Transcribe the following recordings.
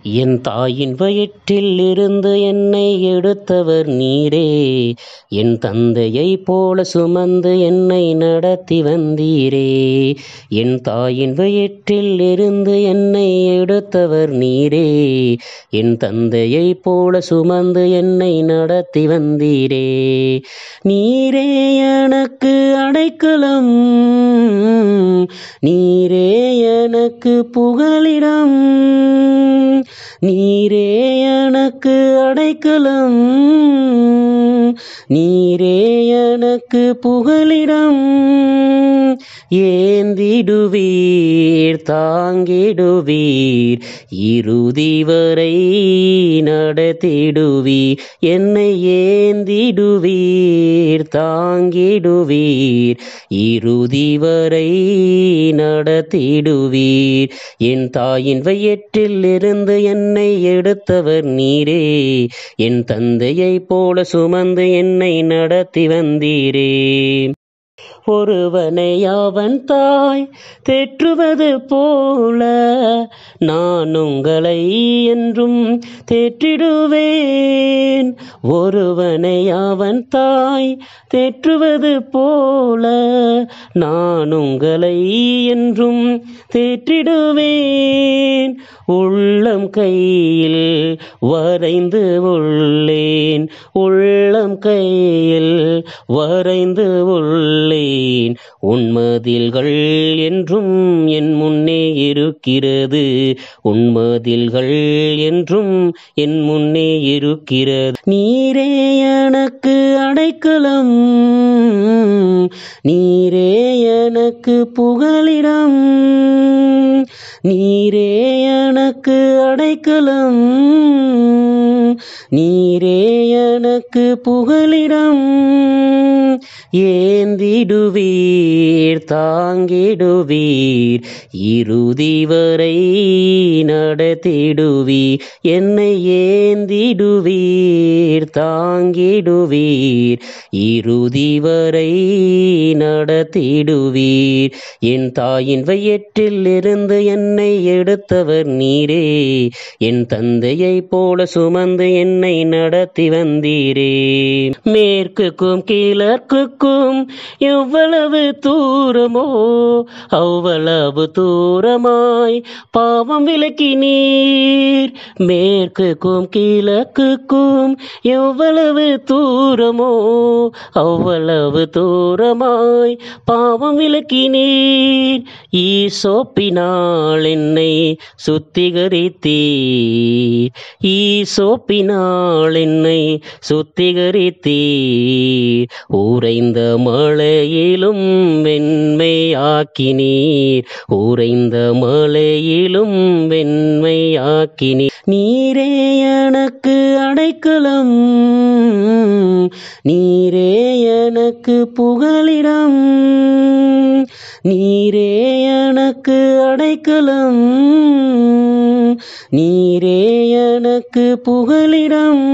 என் தாயின் வயிற்றில் இருந்து என்னை எடுத்தவர் நீரே என் தந்தையைப் போல சுமந்து என்னை நடத்தி வந்தீரே என் தாயின் வயிற்றில் இருந்து என்னை எடுத்தவர் நீரே என் தந்தையைப் போல சுமந்து என்னை நடத்தி வந்தீரே நீரே எனக்கு அடைக்கலம் நீரே எனக்கு புகலிடம் நீரே எனக்கு அடைக்கலம் நீரே எனக்கு புகலிடம் ஏந்திடுவீர் தாங்கிடுவீர் இறுதி வரை நடத்திடுவீர் என்னை ஏந்திடுவீர் தாங்கிடுவீர் இறுதி வரை நடத்திடுவீர் என் தாயின் வயிற்றில் இருந்து என்னை எடுத்தவர் நீரே என் தந்தையைப் போல சுமந்து என்னை நடத்தி வந்தீரே ஒருவனை அவன் தாய் தேற்றுவது போல நான் உங்களை என்றும் தேற்றிடுவேன் ஒருவனை அவன் தாய் தேற்றுவது போல நான் உங்களை என்றும் தேற்றிடுவேன் உள்ளம் கையில் வரைந்து உள்ளேன் உள்ளம் கையில் வரைந்து உள்ளேன் உன்மதில்கள் என்றும் என் முன்னே இருக்கிறது உன்மதில்கள் என்றும் என் முன்னே இருக்கிறது நீரே எனக்கு அடைக்கலம் நீரே எனக்கு புகலிடம் நீரே எனக்கு அடைக்கலம் நீரே எனக்கு புகலிடம் ஏந்திடுவீர் தாங்கிடுவீர் இறுதி வரை நடத்திடுவீர் என்னை ஏந்திடுவீர் தாங்கிடுவீர் இறுதி வரை நடத்திடுவீர் என் தாயின் வயிற்றில் இருந்து என்னை எடுத்தவர் நீரே என் தந்தையைப் போல சுமந்து என்னை நடத்தி வந்தீரே மேற்குக்கும் கிழக்குக்கும் எவ்வளவு தூரமோ அவ்வளவு தூரமாய் பாவம் விலக்கி நீர் மேற்குக்கும் கிழக்குக்கும் எவ்வளவு தூரமோ அவ்வளவு தூரமாய் பாவம் விலக்கி நீர் ஈசோப்பினால் என்னை சுத்திகரித்தீர் ஈசோப்பினால் என்னை சுத்திகரித்தீர் உறைந்த மழையிலும் வெண்மையாக்கினீர் உறைந்த மழையிலும் வெண்மையாக்கினீர் நீரே எனக்கு அடைக்கலம் நீரே எனக்கு புகலிடம் நீரே எனக்கு அடைக்கலம் நீரே எனக்கு புகலிடம்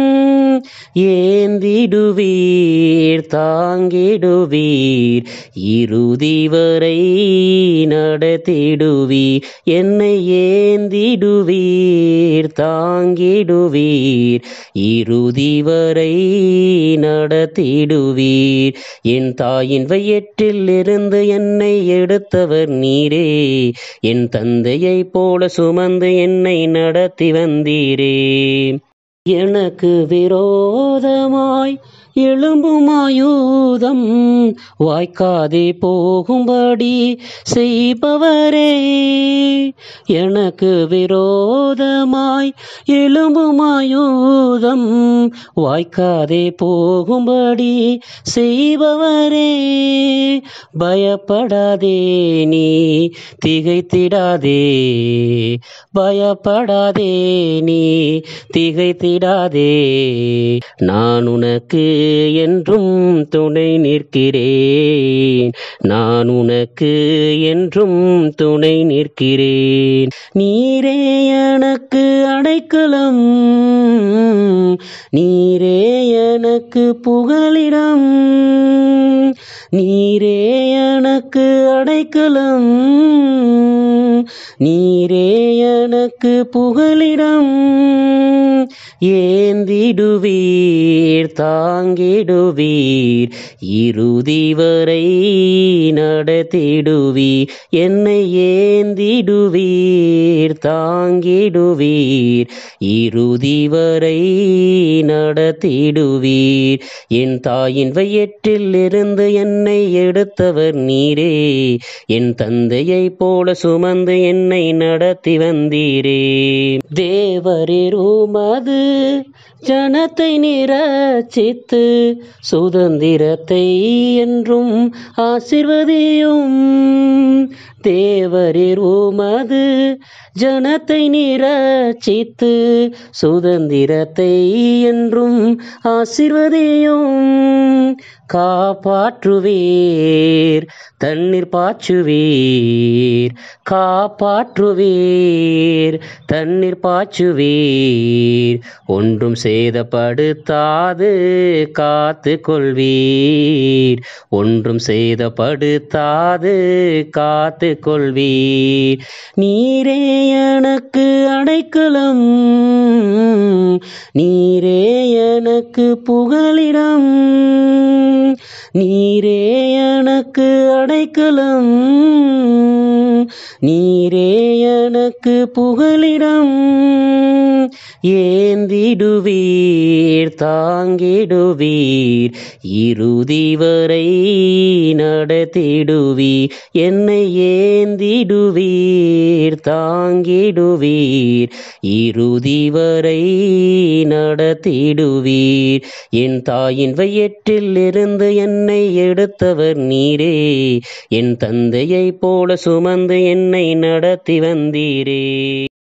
ஏந்திடுவீர் தாங்கிடுவீர் இறுதி வரை நடத்திடுவீர் என்னை ஏந்திடுவீர் தாங்கிடுவீர் இறுதி வரை நடத்திடுவீர் என் தாயின் வயிற்றில் இருந்து என்னை எடுத்தவர் நீரே என் தந்தையைப் போல சுமந்து என்னை நடத்தி வந்தீரே எனக்கு விரோதமாய் எழும்புமாயூதம் வாய்க்காதே போகும்படி செய்பவரே எனக்கு விரோதமாய் எழும்புமாயூதம் வாய்க்காதே போகும்படி செய்பவரே பயப்படாதே நீ திகைத்திடாதே பயப்படாதே நீ திகைத்திடாதே நான் உனக்கு என்றும் துணை நிற்கிறேன் நான் உனக்கு என்றும் துணை நிற்கிறேன் நீரே எனக்கு அடைக்கலம் நீரே எனக்கு புகலிடம் நீரே எனக்கு அடைக்கலம் நீரே எனக்கு புகலிடம் ஏந்திடுவீர் தாங்கிடுவீர் இறுதி வரை நடத்திடுவீர் என்னை ஏந்திடுவீர் தாங்கிடுவீர் இறுதி வரை நடத்திடுவீர் என் தாயின் வயிற்றில் இருந்து என்னை எடுத்தவர் நீரே என் தந்தையைப் போல சுமந்து என்னை நடத்தி வந்தீரே தேவரீர் உமது ஜனத்தை நிரச்சித்து சுதந்திரத்தை என்றும் ஆசிர்வதியும் தேவரீர் உமது ஜனத்தை நிரச்சித்து சுதந்திரத்தை என்றும் ஆசிர்வதியும் காப்பாற்றுவீர் தண்ணீர் பாய்ச்சுவீர் காப்பாற்றுவீர் தண்ணீர் பாய்ச்சுவீர் ஒன்றும் சேதப்படுத்தாது காத்து கொள்வீர் ஒன்றும் சேதப்படுத்தாது காத்து கொள்வீர் நீரே எனக்கு அடைக்கலம் நீரே எனக்கு புகலிடம் நீரே எனக்கு அடைக்கலம் நீரே எனக்கு புகலிடம் ஏந்திடுவீர் தாங்கிடுவீர் இறுதி வரை நடத்திடுவீர் என்னை ஏந்திடுவீர் தாங்கிடுவீர் இறுதி வரை நடத்திடுவீர் என் தாயின் வயிற்றில் இருந்து என்னை எடுத்தவர் நீரே என் தந்தையைப் போல சுமந்து என்னை நடத்தி வந்தீரே